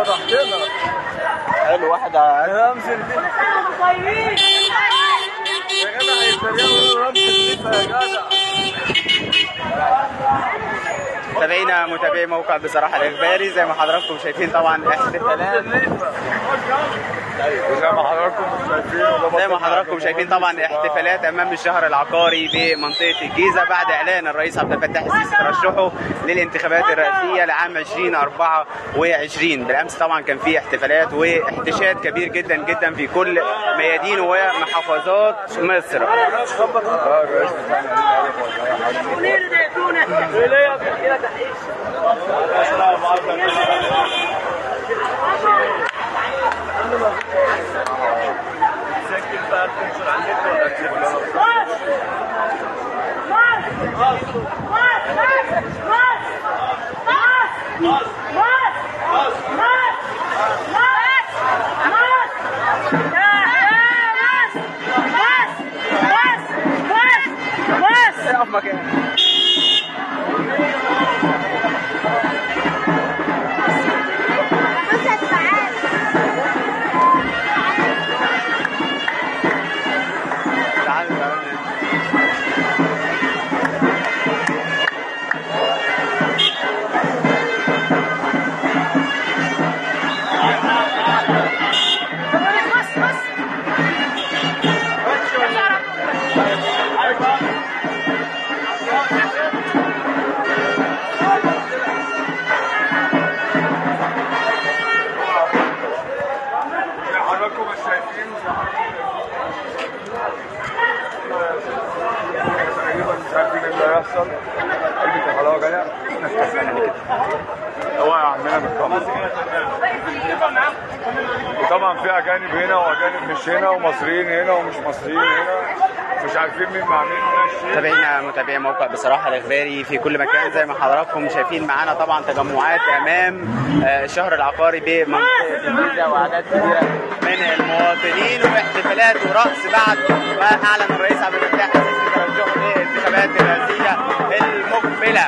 فتحتنا حلو واحد ع- رمز البيت يا جدع يتريقوا رمز البيت يا جدع متابعينا متابعي موقع بصراحه الاخباري زي ما حضراتكم شايفين طبعا احتفالات زي ما حضراتكم شايفين وده زي ما بطل حضراتكم شايفين طبعا احتفالات امام الشهر العقاري بمنطقه الجيزه بعد اعلان الرئيس عبد الفتاح السيسي ترشحه للانتخابات الرئاسيه لعام 2024 بالامس طبعا كان في احتفالات واحتشاد كبير جدا جدا في كل ميادين ومحافظات مصر اه الرئيس بتاعنا اقف مكانك تعال تعال حضراتكم مش شايفين تقريبا مش عارفين ايه اللي هيحصل علبة الحلاوة جاية احنا استسلمنا كده هو يا عمنا مطمن وطبعا في اجانب هنا واجانب مش هنا ومصريين هنا ومش مصريين هنا مش عارفين مين مع مين ماشي متابعينا متابعي موقع بصراحه الاخباري في كل مكان زي ما حضراتكم شايفين معانا طبعا تجمعات امام آه، الشهر العقاري بمنطقه الجيزه واعداد كبيره من المواطنين واحتفالات ورقص بعد ما اعلن الرئيس عبد الفتاح السيسي ترشحه للانتخابات الرئاسيه المقبله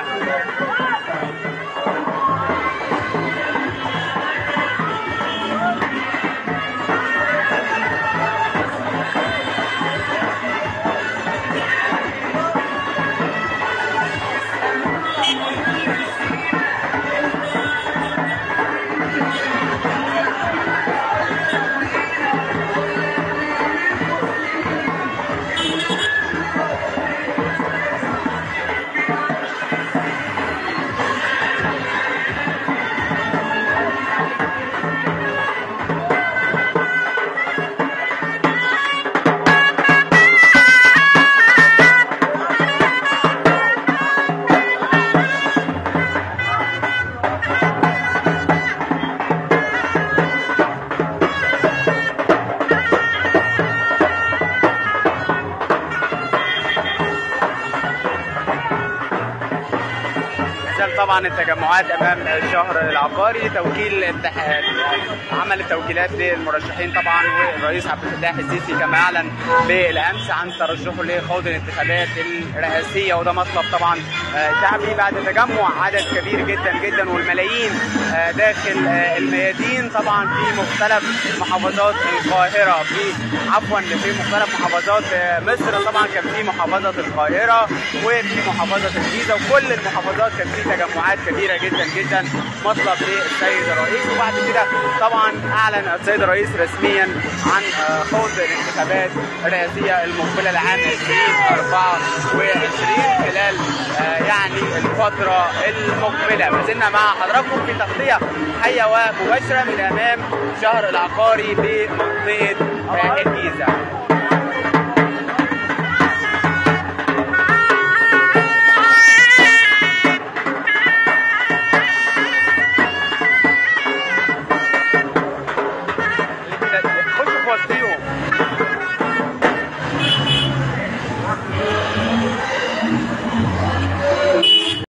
زال طبعا التجمعات امام الشهر العقاري توكيل التح- عمل التوكيلات للمرشحين طبعا والرئيس عبد الفتاح السيسي كما اعلن بالامس عن ترشحه لخوض الانتخابات الرئاسيه وده مطلب طبعا آه، شعبي بعد تجمع عدد كبير جدا جدا والملايين آه، داخل آه، الميادين طبعا في مختلف محافظات القاهره في عفوا في مختلف محافظات آه، مصر طبعا كان في محافظه القاهره وفي محافظه الجيزه وكل المحافظات كان في تجمعات كبيره جدا جدا مطلب للسيد الرئيس وبعد كده طبعا اعلن السيد الرئيس رسميا عن آه، خوض الانتخابات الرئاسيه المقبله لعام 2024 خلال آه، يعني الفتره المقبله ما زلنا مع حضراتكم في تغطيه حيه ومباشره من امام شهر العقاري بمنطقه